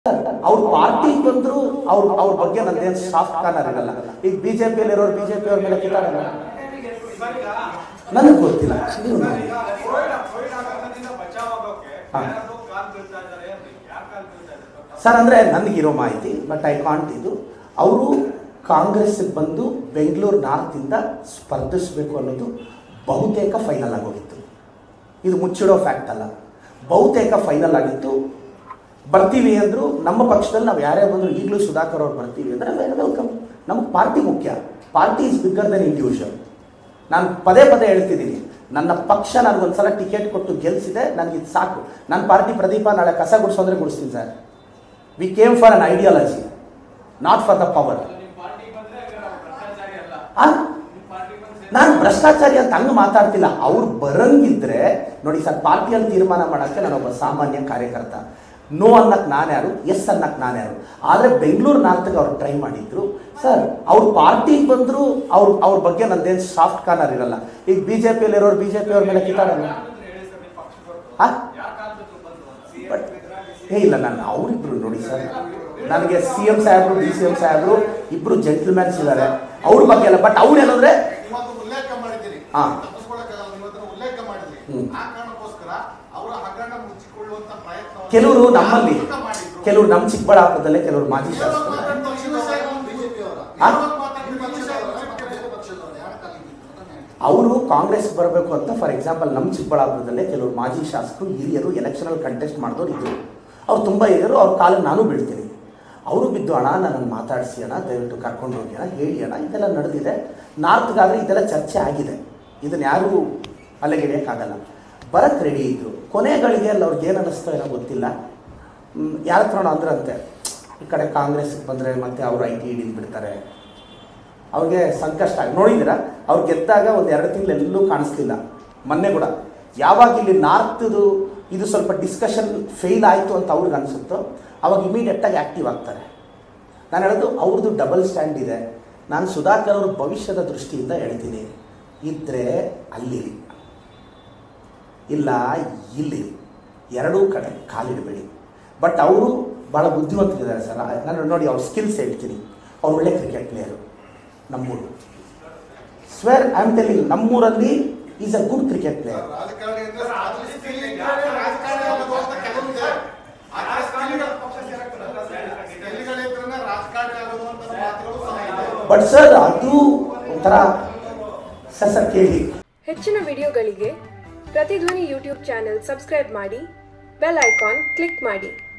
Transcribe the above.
ಅವ್ರ ಪಾರ್ಟಿ ಬಂದ್ರು ಅವ್ರ ಅವ್ರ ಬಗ್ಗೆ ನಂದೇನು ಸಾಫ್ಟ್ ಕಾರ್ನರ್ ಇರಲ್ಲ ಈಗ ಬಿಜೆಪಿಯಲ್ಲಿ ಇರೋರು ಬಿಜೆಪಿ ಅವ್ರ ಮೇಲೆ ಕಿತ್ತಾಡಲ್ಲ ನನಗೆ ಗೊತ್ತಿಲ್ಲ ನೀವು ನೋಡಿ ಹಾ. ಸರ್ ಅಂದರೆ ನನಗಿರೋ ಮಾಹಿತಿ ಬಟ್ ಐ ಕಾಂಟ್ ಇದು ಅವರು ಕಾಂಗ್ರೆಸ್ಗೆ ಬಂದು ಬೆಂಗಳೂರು ನಾರ್ತಿಂದ ಸ್ಪರ್ಧಿಸಬೇಕು ಅನ್ನೋದು ಬಹುತೇಕ ಫೈನಲ್ ಆಗೋಗಿತ್ತು ಇದು ಮುಚ್ಚಿಡೋ ಫ್ಯಾಕ್ಟ್ ಅಲ್ಲ ಬಹುತೇಕ ಫೈನಲ್ ಆಗಿತ್ತು ಬರ್ತೀವಿ ಅಂದರು ನಮ್ಮ ಪಕ್ಷದಲ್ಲಿ ನಾವು ಯಾರೇ ಬಂದರೂ ಈಗಲೂ ಸುಧಾಕರ್ ಅವ್ರು ಬರ್ತೀವಿ ಅಂದರೆ ವೆಲ್ಕಮ್ ನಮಗೆ ಪಾರ್ಟಿ ಮುಖ್ಯ party is bigger than individual ನಾನು ಪದೇ ಪದೇ ಹೇಳ್ತಿದ್ದೀನಿ ನನ್ನ ಪಕ್ಷ ನನಗೊಂದ್ಸಲ ಟಿಕೆಟ್ ಕೊಟ್ಟು ಗೆಲ್ಸಿದೆ ನನಗೆ ಇದು ಸಾಕು ನನ್ನ ಪಾರ್ಟಿ ಪ್ರದೀಪ ನಾಳೆ ಕಸ ಗುಡಿಸೋದ್ರೆ ಗುಡಿಸ್ತೀನಿ sir we came for an ideology not for the power ನಾನು ಭ್ರಷ್ಟಾಚಾರಿ ಅಂತ ಹಂಗೆ ಮಾತಾಡ್ತಿಲ್ಲ ಅವ್ರು ಬರಂಗಿದ್ರೆ ನೋಡಿ ಸರ್ ಪಾರ್ಟಿಯಲ್ಲಿ ತೀರ್ಮಾನ ಮಾಡೋಕ್ಕೆ ನಾನೊಬ್ಬ ಸಾಮಾನ್ಯ ಕಾರ್ಯಕರ್ತ ನೋ ಅನ್ನಕ್ಕೆ ನಾನು ಯಾರು ಎಸ್ ಅನ್ನಕ್ಕೆ ನಾನು ಯಾರು ಆದರೆ ಬೆಂಗಳೂರು ನಾರ್ತ್ಗೆ ಅವ್ರು ಟ್ರೈ ಮಾಡಿದ್ರು ಸರ್ ಅವ್ರ ಪಾರ್ಟಿಗೆ ಬಂದರೂ ಅವ್ರ ಅವ್ರ ಬಗ್ಗೆ ನಂದೇನು ಸಾಫ್ಟ್ ಕಾರ್ನರ್ ಇರಲ್ಲ ಈಗ ಬಿ ಜೆ ಪಿಯಲ್ಲಿ ಇರೋರು ಬಿ ಜೆ ಪಿ ಅವ್ರ ಮೇಲೆ ಕಿತ್ತಾಡಲ್ಲ ಹಾಂ ಬಟ್ ಏ ಇಲ್ಲ ನಾನು ಅವರಿಬ್ರು ನೋಡಿ ಸರ್ ನನಗೆ ಸಿ ಎಂ ಸಾಹೇಬರು ಡಿ ಸಿ ಎಂ ಸಾಹೇಬರು ಇಬ್ರು ಜೆಂಟಲ್ಮ್ಯಾನ್ಸ್ ಇದ್ದಾರೆ ಅವ್ರ ಬಗ್ಗೆ ಅಲ್ಲ ಬಟ್ ಅವ್ರು ಏನಂದ್ರೆ ಇವತ್ತು ಉಲ್ಲೇಖ ಮಾಡಿದ್ದೀರಿ ಹಾ. ತಪ್ಪಿಸ್ಕೊಳ್ಳಕ್ಕಾಗಲ್ಲ ನೀವು ಅದನ್ನ ಉಲ್ಲೇಖ ಮಾಡಿದ್ರಿ ಹ್ಮ್. ಆ ಕಾರಣಕ್ಕೋಸ್ಕರ ಅವರ ಹಗರಣ ಮುಚ್ಚಿಕೊಳ್ಳುವಂತ ಪ್ರಯತ್ನ ಕೆಲವರು ನಮ್ಮಲ್ಲಿ ಕೆಲವರು ನಮ್ಮ ಚಿಕ್ಕಬಳ್ಳಾಪುರದಲ್ಲೇ ಕೆಲವರು ಮಾಜಿ ಶಾಸಕರು ಹಾ? ಅವರು ಕಾಂಗ್ರೆಸ್ ಬರಬೇಕು ಅಂತ ಫಾರ್ ಎಕ್ಸಾಂಪಲ್ ನಮ್ಮ ಚಿಕ್ಕಬಳ್ಳಾಪುರದಲ್ಲೇ ಕೆಲವರು ಮಾಜಿ ಶಾಸಕರು ಹಿರಿಯರು ಎಲೆಕ್ಷನಲ್ಲಿ ಕಂಟೆಸ್ಟ್ ಮಾಡಿದವರು ಇದ್ದರು ಅವ್ರು ತುಂಬ ಹಿರಿಯರು ಅವ್ರ ಕಾಲಿಗೆ ನಾನು ಬೀಳ್ತೀನಿ ಅವರು ಬಿದ್ದು ಅಣ್ಣ ನನ್ನನ್ನು ಮಾತಾಡಿಸಿ ಅಣ್ಣ ದಯವಿಟ್ಟು ಕರ್ಕೊಂಡು ಹೋಗಿ ಅಣ್ಣ ಹೇಳಿ ಅಣ್ಣ ಇದೆಲ್ಲ ನಡೆದಿದೆ ನಾರ್ತ್ಗಾದರೆ ಇದೆಲ್ಲ ಚರ್ಚೆ ಆಗಿದೆ ಇದನ್ನು ಯಾರೂ ಅಲೆಗೆಳೆಯೋಕ್ಕಾಗಲ್ಲ ಬರಕ್ಕೆ ರೆಡಿ ಇದ್ದರು ಕೊನೆ ಗಳಿಗೆಯಲ್ಲಿ ಅವ್ರಿಗೆ ಏನು ಅನ್ನಿಸ್ತೋ ಏನೋ ಗೊತ್ತಿಲ್ಲ ಯಾರ ಹತ್ರನೋ ಅಂದ್ರಂತೆ ಈ ಕಡೆ ಕಾಂಗ್ರೆಸ್ಗೆ ಬಂದರೆ ಮತ್ತೆ ಅವರು ಐ ಟಿ ಹಿಡಿದು ಬಿಡ್ತಾರೆ ಅವ್ರಿಗೆ ಸಂಕಷ್ಟ ಆಗಿ ನೋಡಿದ್ದೀರಾ ಅವ್ರು ಗೆದ್ದಾಗ ಒಂದು ಎರಡು ತಿಂಗಳು ಎಲ್ಲೂ ಕಾಣಿಸ್ಲಿಲ್ಲ ಮೊನ್ನೆ ಕೂಡ ಯಾವಾಗ ಇಲ್ಲಿ ನಾರ್ತ್ದು ಇದು ಸ್ವಲ್ಪ ಡಿಸ್ಕಷನ್ ಫೇಲ್ ಆಯಿತು ಅಂತ ಅವ್ರಿಗೆ ಅನಿಸುತ್ತೋ ಅವಾಗ ಇಮಿಡಿಯೇಟಾಗಿ ಆ್ಯಕ್ಟಿವ್ ಆಗ್ತಾರೆ ನಾನು ಹೇಳೋದು ಅವ್ರದ್ದು ಡಬಲ್ ಸ್ಟ್ಯಾಂಡ್ ಇದೆ ನಾನು ಸುಧಾಕರ್ ಅವ್ರ ಭವಿಷ್ಯದ ದೃಷ್ಟಿಯಿಂದ ಹೇಳ್ತೀನಿ ಇದ್ದರೆ ಅಲ್ಲಿರಿ ಇಲ್ಲ ಇಲ್ಲಿ ಎರಡೂ ಕಡೆ ಕಾಲಿಡಬೇಡಿ ಬಟ್ ಅವರು ಭಾಳ ಬುದ್ಧಿವಂತರಿದ್ದಾರೆ ಸರ್ ನಾನು ನೋಡಿ ಅವ್ರ ಸ್ಕಿಲ್ಸ್ ಹೇಳ್ತೀನಿ ಅವ್ರು ಒಳ್ಳೆ ಕ್ರಿಕೆಟ್ ಪ್ಲೇಯರು ನಮ್ಮೂರು ಸ್ವೇರ್ ಐ ಆಮ್ ಟೆಲಿಂಗ್ ನಮ್ಮೂರಲ್ಲಿ is a good cricket player ರಾಜಕಾರಣಿ ಅಂದ್ರೆ ಅದ್ರ skill ಇದ್ರೆ ರಾಜಕಾರಣಿ ಆಗೋದು ಅಂತ ಕೆಲವಿದೆ. ಆ skill- skillಗಳಿದ್ರೇನೆ ರಾಜಕಾರಣಿ ಆಗೋದು ಅಂತ ಮಾತುಗಳು ಸಹ ಇದೆ. ಬಟ್ ಸರ್ ಅದು ಒಂಥರ ಸರ್ ಸರ್ ಕೇಳಿ ಹೆಚ್ಚಿನ ವಿಡಿಯೋಗಳಿಗೆ ಪ್ರತಿಧ್ವನಿ ಯೂಟ್ಯೂಬ್ ಚಾನೆಲ್ ಸಬ್ಸ್ಕ್ರೈಬ್ ಮಾಡಿ ಬೆಲ್ ಐಕಾನ್ ಕ್ಲಿಕ್ ಮಾಡಿ